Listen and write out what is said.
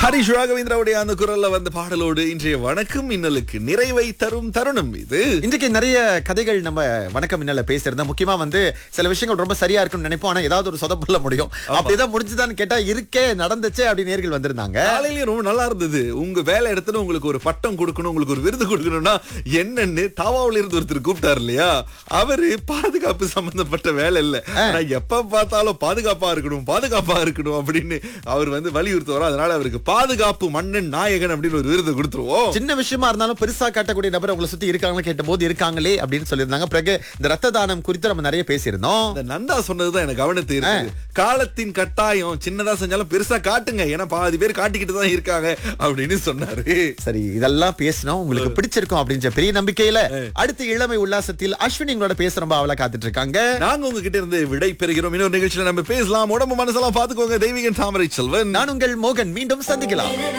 ஹரிஷ் ராகவேந்திராவுடைய அந்த குரல்ல வந்த பாடலோடு இன்றைய வணக்கம் இன்னலுக்கு நிறைவை தரும் தருணம் இது இன்றைக்கு நிறைய கதைகள் நம்ம வணக்கம் மின்னல பேசியிருந்தோம் முக்கியமா வந்து சில விஷயங்கள் ரொம்ப சரியா இருக்கும்னு நினைப்போம் ஆனா ஏதாவது ஒரு சொதப்பல்ல முடியும் அப்படிதான் முடிஞ்சுதான்னு கேட்டா இருக்கே நடந்துச்சு அப்படி நேர்கள் வந்திருந்தாங்க காலையிலயும் ரொம்ப நல்லா இருந்தது உங்க வேலை இடத்துல உங்களுக்கு ஒரு பட்டம் கொடுக்கணும் உங்களுக்கு ஒரு விருது கொடுக்கணும்னா என்னன்னு தாவாவில இருந்து ஒருத்தர் கூப்பிட்டாரு இல்லையா அவரு பாதுகாப்பு சம்பந்தப்பட்ட வேலை இல்ல ஆனா எப்ப பார்த்தாலும் பாதுகாப்பா இருக்கணும் பாதுகாப்பா இருக்கணும் அப்படின்னு அவர் வந்து வலியுறுத்துவார் அதனால அவருக்கு பாதுகாப்பு மன்னன் நாயகன் அப்படின்னு ஒரு விருது கொடுத்துருவோம் சின்ன விஷயமா இருந்தாலும் பெருசா காட்டக்கூடிய நபர் உங்களை சுத்தி இருக்காங்கன்னு கேட்டபோது இருக்காங்களே அப்படின்னு சொல்லியிருந்தாங்க பிறகு இந்த ரத்த தானம் குறித்து நம்ம நிறைய பேசியிருந்தோம் இந்த நந்தா சொன்னதுதான் எனக்கு கவனத்தை இருக்கு காலத்தின் கட்டாயம் சின்னதா செஞ்சாலும் பெருசா காட்டுங்க ஏன்னா பாதி பேர் காட்டிக்கிட்டு தான் இருக்காங்க அப்படின்னு சொன்னாரு சரி இதெல்லாம் பேசணும் உங்களுக்கு பிடிச்சிருக்கும் அப்படின்ற பெரிய நம்பிக்கையில அடுத்த இளமை உல்லாசத்தில் அஸ்வினி உங்களோட பேச ரொம்ப அவளா காத்துட்டு இருக்காங்க நாங்க உங்ககிட்ட இருந்து விடை பெறுகிறோம் இன்னொரு நிகழ்ச்சியில நம்ம பேசலாம் உடம்பு மனசெல்லாம் பாத்துக்கோங்க தெய்வீகன் தாமரை செல்வன் நான் உங்கள் மோகன் மீண்டும் சந்திக்கலாம்